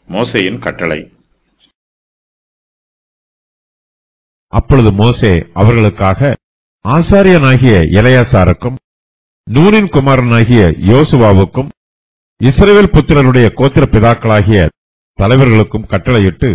மோசேயின் கட்டளை அப்பொழுது மோசே அவர்களுக்காக ஆசாரியனாகிய எலையாசாருக்கும் நூனின் குமாரனாகிய யோசுவாவுக்கும் இஸ்ரவேல் புத்திரருடைய கோத்திர பிதாக்களாகிய தலைவர்களுக்கும் கட்டளையிட்டு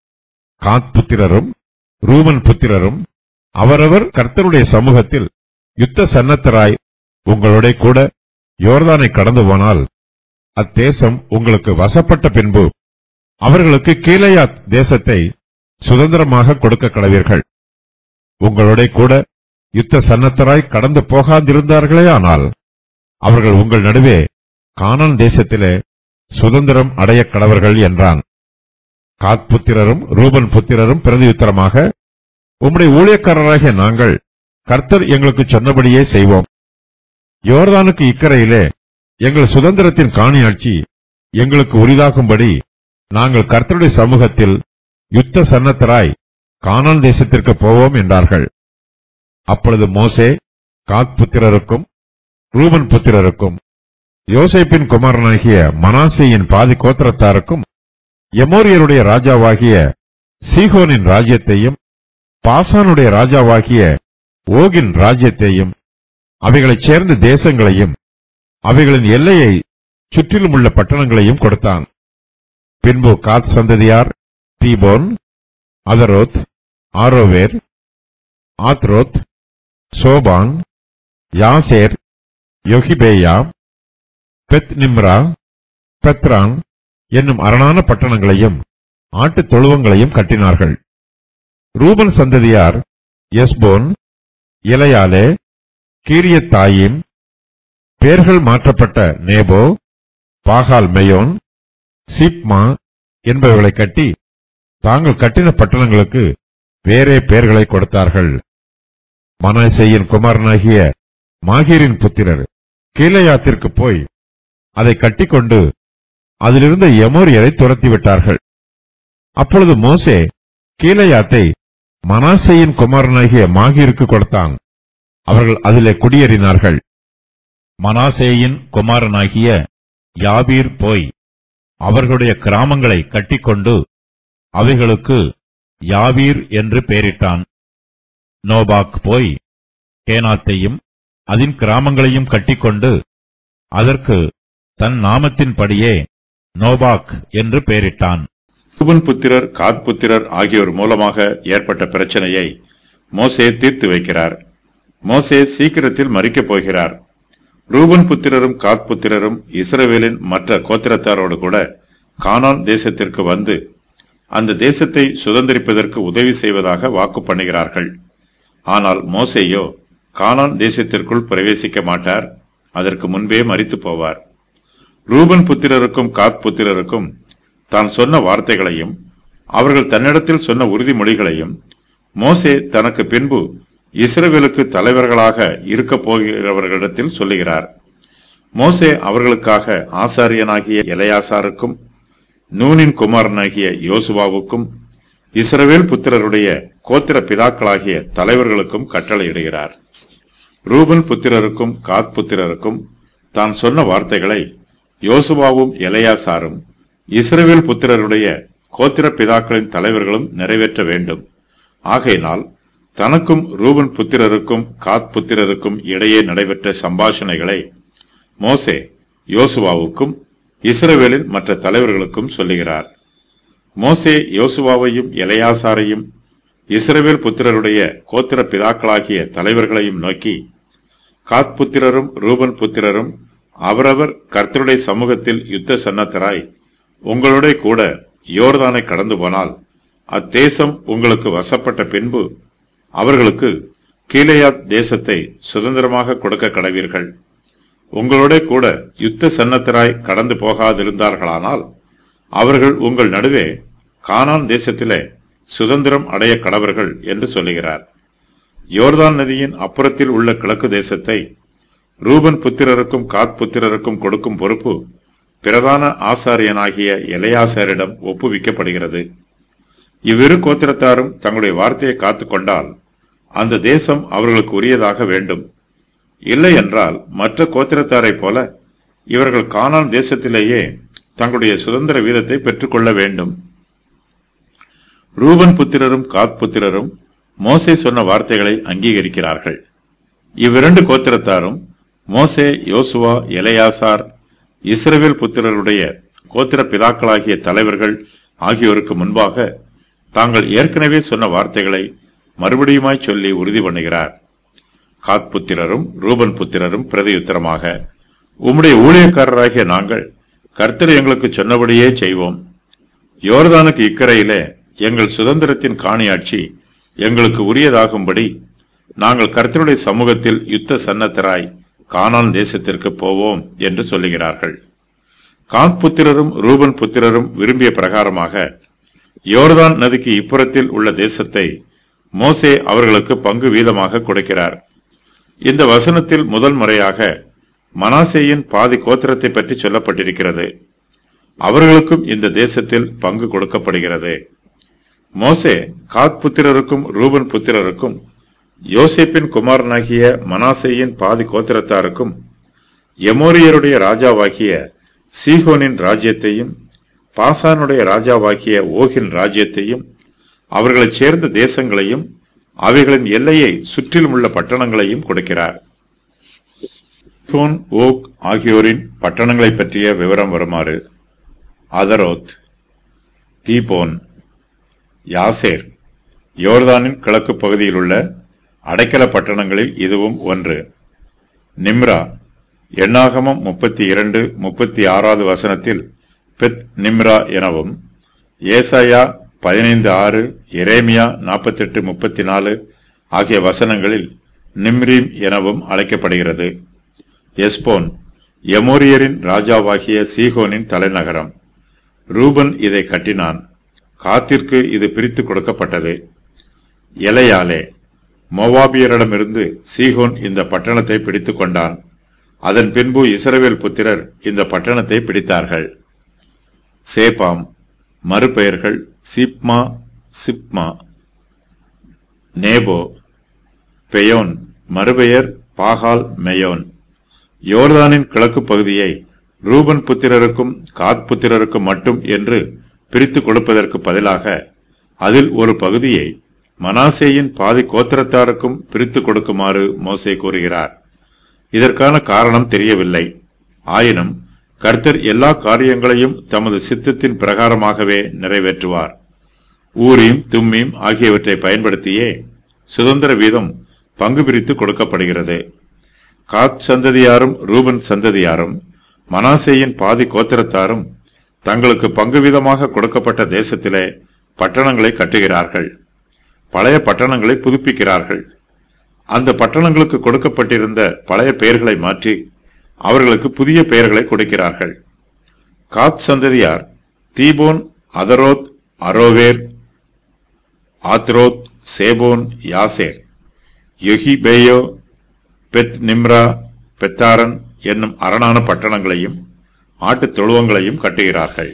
காத் புத்திரரும் ரூமன் புத்திரரும் அவரவர் கர்த்தருடைய சமூகத்தில் யுத்த சன்னத்தராய் உங்களோட கூட யோர்தானை கடந்து போனால் அத்தேசம் உங்களுக்கு வசப்பட்ட பின்பு அவர்களுக்கு கீலேயாத் தேசத்தை சுதந்திரமாக கொடுக்க கடவீர்கள் உங்களோட கூட யுத்த சன்னத்தராய் கடந்து போகாதிருந்தார்களே ஆனால் அவர்கள் உங்கள் நடுவே கானான் தேசத்திலே சுதந்திரம் அடைய கடவர்கள் என்றான் காத் புத்திரரும் ரூபன் புத்திரரும் பிரதியுத்தரமாக உம்முடைய ஊழியக்காரராகிய நாங்கள் கர்த்தர் எங்களுக்கு சொன்னபடியே செய்வோம் யோர்தானுக்கு இக்கரையிலே எங்கள் சுதந்திரத்தின் காணியாட்சி எங்களுக்கு உரிதாகும்படி நாங்கள் கர்த்தருடைய சமூகத்தில் யுத்த சன்னத்தராய் கானான் தேசத்திற்கு போவோம் என்றார்கள் அப்பொழுது மோசே காத் புத்திரருக்கும் ரூபன் புத்திரருக்கும் யோசேப்பின் குமாரனாகிய மனாசேயின் பாதி கோத்திரத்தாருக்கும் எமோரியருடைய ராஜாவாகிய சீகோனின் ராஜ்யத்தையும் பாசானுடைய ராஜாவாகிய ஓகின் ராஜ்யத்தையும் அவைகளைச் சேர்ந்த தேசங்களையும் அவைகளின் எல்லையை சுற்றிலும் உள்ள பட்டணங்களையும் கொடுத்தான் பின்பு காத் சந்ததியார் Dibon Ataroth Aroer Atroth Shophan Jazer Jogbehah Beth Nimrah Beth Haran என்னும் அரணான பட்டணங்களையும் ஆட்டுத் தொழுவங்களையும் கட்டினார்கள் ரூபன் சந்ததியார் எஸ்போன் இலையாலே கீரியத்தாயிம் பேர்கள் மாற்றப்பட்ட நேபோ பாகால் மெயோன் சீப்மா என்பவர்களை கட்டி தாங்கள் கட்டின பட்டணங்களுக்கு வேறே பெயர்களை கொடுத்தார்கள் மனாசேயின் குமாரனாகிய மாகீரின் புத்திரர் கீலேயாத்திற்கு போய் அதை கட்டிக்கொண்டு அதிலிருந்த எமோரியரை துரத்திவிட்டார்கள் அப்பொழுது மோசே கீலேயாத்தை மனாசேயின் குமாரனாகிய மாகீருக்கு கொடுத்தான் அவர்கள் அதிலே குடியேறினார்கள் மனாசேயின் குமாரனாகிய யாபீர் போய் அவர்களுடைய கிராமங்களை கட்டிக்கொண்டு அவைகளுக்கு யாவீர் என்று பெயரிட்டான் நோபாக் போய் கேனாத்தையும் அதன் கிராமங்களையும் கட்டிக்கொண்டு அதற்கு தன் நாமத்தின்படியே நோபாக் என்று பெயரிட்டான் ரூபன் புத்திரர் காத் புத்திரர் ஆகியோர் மூலமாக ஏற்பட்ட பிரச்சனையை மோசே தீர்த்து வைக்கிறார் மோசே சீக்கிரத்தில் மறிக்கப் போகிறார் ரூபன் புத்திரரும் காத் புத்திரரும் இஸ்ரவேலின் மற்ற கோத்திரத்தாரோடு கூட கானான் தேசத்திற்கு வந்து அந்த தேசத்தை சுதந்திரிப்பதற்கு உதவி செய்வதாக வாக்கு பண்ணுகிறார்கள் ஆனால் மோசேயோ கானான் தேசத்திற்குள் பிரவேசிக்க மாட்டார் அதற்கு முன்பே மரித்து போவார் ரூபன் புத்திரருக்கும் காத் புத்திரருக்கும் தான் சொன்ன வார்த்தைகளையும் அவர்கள் தன்னிடத்தில் சொன்ன உறுதிமொழிகளையும் மோசே தனக்கு பின்பு இஸ்ரவேலுக்கு தலைவர்களாக இருக்கப் போகிறவர்களிடத்தில் சொல்லுகிறார் மோசே அவர்களுக்காக ஆசாரியனாகிய எலையாசாருக்கும் நூனின் குமாரனாகிய யோசுவாவுக்கும் இஸ்ரவேல் புத்திரருடைய கோத்திர பிதாக்களாகிய தலைவர்களுக்கும் கட்டளையிடுகிறார் ரூபன் புத்திரருக்கும் காத் புத்திரருக்கும் தான் சொன்ன வார்த்தைகளை யோசுவாவும் எலையாசாரும் இஸ்ரவேல் புத்திரருடைய கோத்திர பிதாக்களின் தலைவர்களும் நிறைவேற்ற வேண்டும் ஆகையினால் தனக்கும் ரூபன் புத்திரருக்கும் காத் புத்திரருக்கும் இடையே நடைபெற்ற சம்பாஷணைகளை மோசே யோசுவாவுக்கும் இஸ்ரவேலின் மற்ற தலைவர்களுக்கும் சொல்லுகிறார் மோசே யோசுவாவையும் எலையாசாரையும் இஸ்ரவேல் புத்திரருடைய கோத்திர பிதாக்களாகிய தலைவர்களையும் நோக்கி காத் புத்திரரும் ரூபன் புத்திரரும் அவரவர் கர்த்தருடைய சமூகத்தில் யுத்த சன்னத்தராய் உங்களோட கூட யோர்தானை கடந்து போனால் அத்தேசம் உங்களுக்கு வசப்பட்ட பின்பு அவர்களுக்கு கீலேயாத் தேசத்தை சுதந்திரமாக கொடுக்க கடவீர்கள் உங்களோட கூட யுத்த சன்னத்தராய் கடந்து போகாதிருந்தார்களானால் அவர்கள் உங்கள் நடுவே கானான் தேசத்திலே சுதந்திரம் அடைய கடவர்கள் என்று சொல்லுகிறார் யோர்தான் நதியின் அப்புறத்தில் உள்ள கிழக்கு தேசத்தை ரூபன் புத்திரருக்கும் காத் புத்திரருக்கும் கொடுக்கும் பொறுப்பு பிரதான ஆசாரியனாகிய எலையாசாரிடம் ஒப்புவிக்கப்படுகிறது இவ்விரு கோத்திரத்தாரும் தங்களுடைய வார்த்தையை காத்துக்கொண்டால் அந்த தேசம் அவர்களுக்கு உரியதாக வேண்டும் இல்லை என்றால் மற்ற கோத்திரத்தாரைப் போல இவர்கள் கானான் தேசத்திலேயே தங்களுடைய சுதந்திர வீதத்தை பெற்றுக்கொள்ள வேண்டும் ரூபன் புத்திரரும் காத் புத்திரரும் மோசே சொன்ன வார்த்தைகளை அங்கீகரிக்கிறார்கள் இவ்விரண்டு கோத்திரத்தாரும் மோசே யோசுவா எலையாசார் இஸ்ரவேல் புத்திரருடைய கோத்திர பிதாக்களாகிய தலைவர்கள் ஆகியோருக்கு முன்பாக தாங்கள் ஏற்கனவே சொன்ன வார்த்தைகளை மறுபடியுமாய் சொல்லி உறுதி பண்ணுகிறார் காத் புத்திரரும் ரூபன் புத்திரரும் பிரதியுத்தரமாக உம்முடைய ஊழியக்காரராகிய நாங்கள் கர்த்தர் எங்களுக்கு சொன்னபடியே செய்வோம் யோர்தானுக்கு இக்கரையிலே எங்கள் சுதந்திரத்தின் காணியாட்சி எங்களுக்கு உரியதாகும்படி நாங்கள் கர்த்தருடைய சமூகத்தில் யுத்த சன்னத்தராய் கானான் தேசத்திற்கு போவோம் என்று சொல்லுகிறார்கள் காத் புத்திரரும் ரூபன் புத்திரரும் விரும்பிய பிரகாரமாக யோர்தான் நதிக்கு இப்புறத்தில் உள்ள தேசத்தை மோசே அவர்களுக்கு பங்கு வீதமாக கொடுக்கிறார் இந்த வசனத்தில் முதல் முறையாக மனாசேயின் பாதி கோத்திரத்தை பற்றி சொல்லப்பட்டிருக்கிறது அவர்களுக்கும் இந்த தேசத்தில் பங்கு கொடுக்கப்படுகிறது மோசே காத் புத்திரருக்கும் ரூபன் புத்திரருக்கும் யோசேப்பின் குமாரனாகிய மனாசேயின் பாதி கோத்திரத்தாருக்கும் எமோரியருடைய ராஜாவாகிய சீகோனின் ராஜ்யத்தையும் பாசானுடைய ராஜாவாகிய ஓகின் ராஜ்யத்தையும் அவர்களைச் சேர்ந்த தேசங்களையும் அவைகளின் எல்லையை சுற்றிலும் உள்ள பட்டணங்களையும் கொடுக்கிறார் சீகோன் ஓக் ஆகியோரின் பட்டணங்களை பற்றிய விவரம் வருமாறு அதரோத் தீபோன் யாசேர் யோர்தானின் கிழக்கு பகுதியில் உள்ள அடைக்கல பட்டணங்களில் இதுவும் ஒன்று நிம்ரா எண்ணாகமம் முப்பத்தி இரண்டு முப்பத்தி ஆறாவது வசனத்தில் பெத் நிம்ரா எனவும் ஏசாயா பதினைந்து ஆறு எரேமியா நாற்பத்தெட்டு முப்பத்தி நாலு ஆகிய வசனங்களில் நிம்ரீம் எனவும் அழைக்கப்படுகிறது எஸ்போன் எமோரியரின் ராஜாவாகிய சீகோனின் தலைநகரம் ரூபன் இதை கட்டினான் காத்திற்கு இது பிரித்து கொடுக்கப்பட்டது எலையாலே மோவாபியரிடமிருந்து சீகோன் இந்த பட்டணத்தை பிடித்துக் கொண்டான் அதன் பின்பு இஸ்ரவேல் புத்திரர் இந்த பட்டணத்தை பிடித்தார்கள் சேபாம் மறுபெயர்கள் சிப்மா சிப்மா நேபோ பெயோன் மறுபெயர் பாகால் மெயோன் யோர்தானின் கிழக்கு பகுதியை ரூபன் புத்திரருக்கும் காத் புத்திரருக்கும் மட்டும் என்று பிரித்து கொடுப்பதற்கு பதிலாக அதில் ஒரு பகுதியை மனாசேயின் பாதி கோத்திரத்தாருக்கும் பிரித்து கொடுக்குமாறு மோசே கூறுகிறார் இதற்கான காரணம் தெரியவில்லை ஆயினும் கர்த்தர் எல்லா காரியங்களையும் தமது சித்தத்தின் பிரகாரமாகவே நிறைவேற்றுவார் ஊரீம் தும்மீம் ஆகியவற்றை பயன்படுத்தியே சுதந்திர வீதம் பங்கு பிரித்து கொடுக்கப்படுகிறது காத் சந்ததியாரும் ரூபன் சந்ததியாரும் மனாசேயின் பாதி கோத்திரத்தாரும் தங்களுக்கு பங்கு வீதமாக கொடுக்கப்பட்ட தேசத்திலே பட்டணங்களை கட்டுகிறார்கள் பழைய பட்டணங்களை புதுப்பிக்கிறார்கள் அந்த பட்டணங்களுக்கு கொடுக்கப்பட்டிருந்த பழைய பெயர்களை மாற்றி அவர்களுக்கு புதிய பெயர்களை கொடுக்கிறார்கள் காத் சந்ததியார் தீபோன் அதரோத் அரோவேர் ஆத்ரோத் சேபோன் யாசேர் யொகிபேயோ பெத் நிம்ரா பெத்தாரன் என்னும் அரணான பட்டணங்களையும் ஆட்டுத் தொழுவங்களையும் கட்டுகிறார்கள்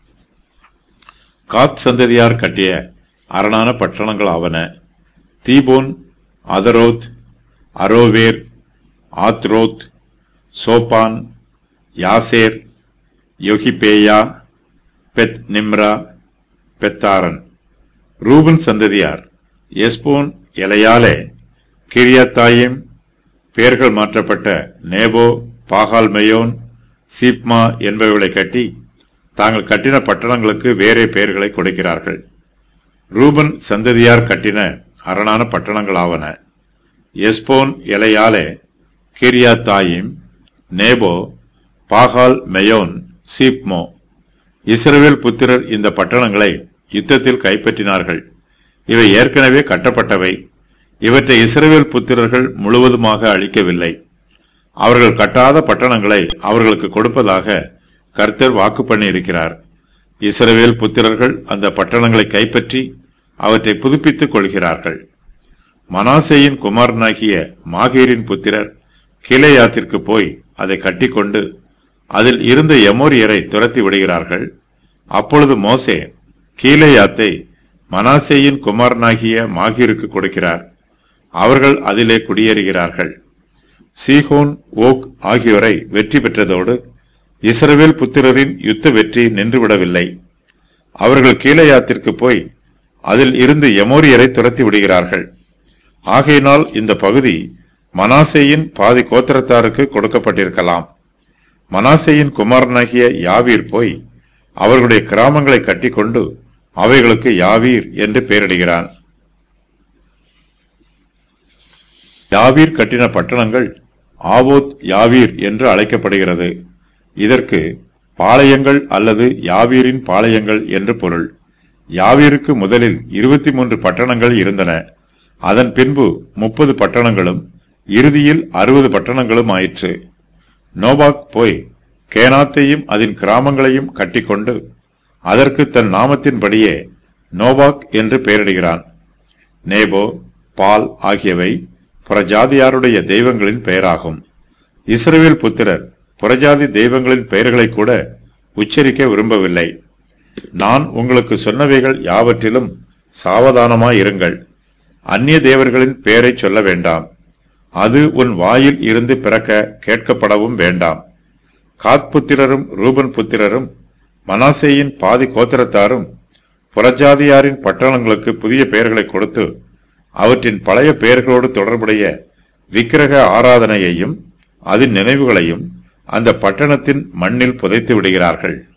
காத் சந்ததியார் கட்டிய அரணான பட்டணங்கள் ஆவன தீபோன் அதரோத் அரோவேர் ஆத்ரோத் சோப்பான் யாசேர் யோகிபேயா பெத் நிம்ரா பெத்தாரன் ரூபன் சந்ததியார் எஸ்போன் எலையாலே கிரியாத்தாயிம் பெயர்கள் மாற்றப்பட்ட நேபோ பாகால் மெயோன் சீப்மா என்பவைகளை கட்டி தாங்கள் கட்டின பட்டணங்களுக்கு வேறே பெயர்களை கொடுக்கிறார்கள் ரூபன் சந்ததியார் கட்டின அரணான பட்டணங்களாவன எஸ்போன் எலையாலே கிரியாத்தாயிம் நேபோ பாகால் மெயோன் சீப்மோ இஸ்ரவேல் புத்திரர் இந்த பட்டணங்களை யுத்தத்தில் கைப்பற்றினார்கள் இவை ஏற்கனவே கட்டப்பட்டவை இவற்றை இஸ்ரவேல் புத்திரர்கள் முழுவதுமாக அளிக்கவில்லை அவர்கள் கட்டாத பட்டணங்களை அவர்களுக்கு கொடுப்பதாக கர்த்தர் வாக்கு பண்ணியிருக்கிறார் இஸ்ரவேல் புத்திரர்கள் அந்த பட்டணங்களை கைப்பற்றி அவற்றை புதுப்பித்துக் கொள்கிறார்கள் மனாசேயின் குமாரனாகிய மாகீரின் புத்திரர் கிளையாத்திற்கு போய் அதை கட்டிக்கொண்டு அதில் இருந்த எமோரியரை துரத்தி விடுகிறார்கள் அப்பொழுது மோசே கீலேயாத்தை மனாசேயின் குமாரனாகிய மாகீருக்கு கொடுக்கிறார் அவர்கள் அதிலே குடியேறுகிறார்கள் சீகோன் ஓக் ஆகியோரை வெற்றி பெற்றதோடு இஸ்ரவேல் புத்திரரின் யுத்த வெற்றி நின்றுவிடவில்லை அவர்கள் கீழையாத்திற்கு போய் அதில் இருந்து எமோரியரை துரத்தி விடுகிறார்கள் ஆகையினால் இந்த பகுதி மனாசேயின் பாதி கோத்திரத்தாருக்கு கொடுக்கப்பட்டிருக்கலாம் மனாசேயின் குமாரனாகிய யாவீர் போய் அவர்களுடைய கிராமங்களை கட்டிக்கொண்டு அவைகளுக்கு யாவீர் என்று பெயரிடுகிறான் யாவீர் கட்டின பட்டணங்கள் ஆவோத் யாவீர் என்று அழைக்கப்படுகிறது இதற்கு பாளையங்கள் அல்லது யாவீரின் பாளையங்கள் என்று பொருள் யாவீருக்கு முதலில் இருபத்தி மூன்று பட்டணங்கள் இருந்தன அதன் பின்பு முப்பது பட்டணங்களும் இறுதியில் அறுபது பட்டணங்களும் ஆயிற்று நோபாக் போய் கேனாத்தையும் அதன் கிராமங்களையும் கட்டிக்கொண்டு அதற்கு தன் நாமத்தின்படியே நோபாக் என்று பெயரிடுகிறான் நேபோ பால் ஆகியவை புறஜாதியாருடைய தெய்வங்களின் பெயராகும் இஸ்ரவேல் புத்திரர் புறஜாதி தெய்வங்களின் பெயர்களை கூட உச்சரிக்க விரும்பவில்லை நான் உங்களுக்கு சொன்னவைகள் யாவற்றிலும் சாவதானமாயிருங்கள் அந்நிய தேவர்களின் பெயரைச் சொல்ல வேண்டாம் அது உன் வாயில் இருந்து பிறக்க கேட்கப்படவும் வேண்டாம் காத் புத்திரரும் ரூபன் புத்திரரும் மனாசேயின் பாதி கோத்திரத்தாரும் புறஜாதியாரின் பட்டணங்களுக்கு புதிய பெயர்களை கொடுத்து அவற்றின் பழைய பெயர்களோடு தொடர்புடைய விக்கிரக ஆராதனையையும் அதன் நினைவுகளையும் அந்த பட்டணத்தின் மண்ணில் புதைத்து விடுகிறார்கள்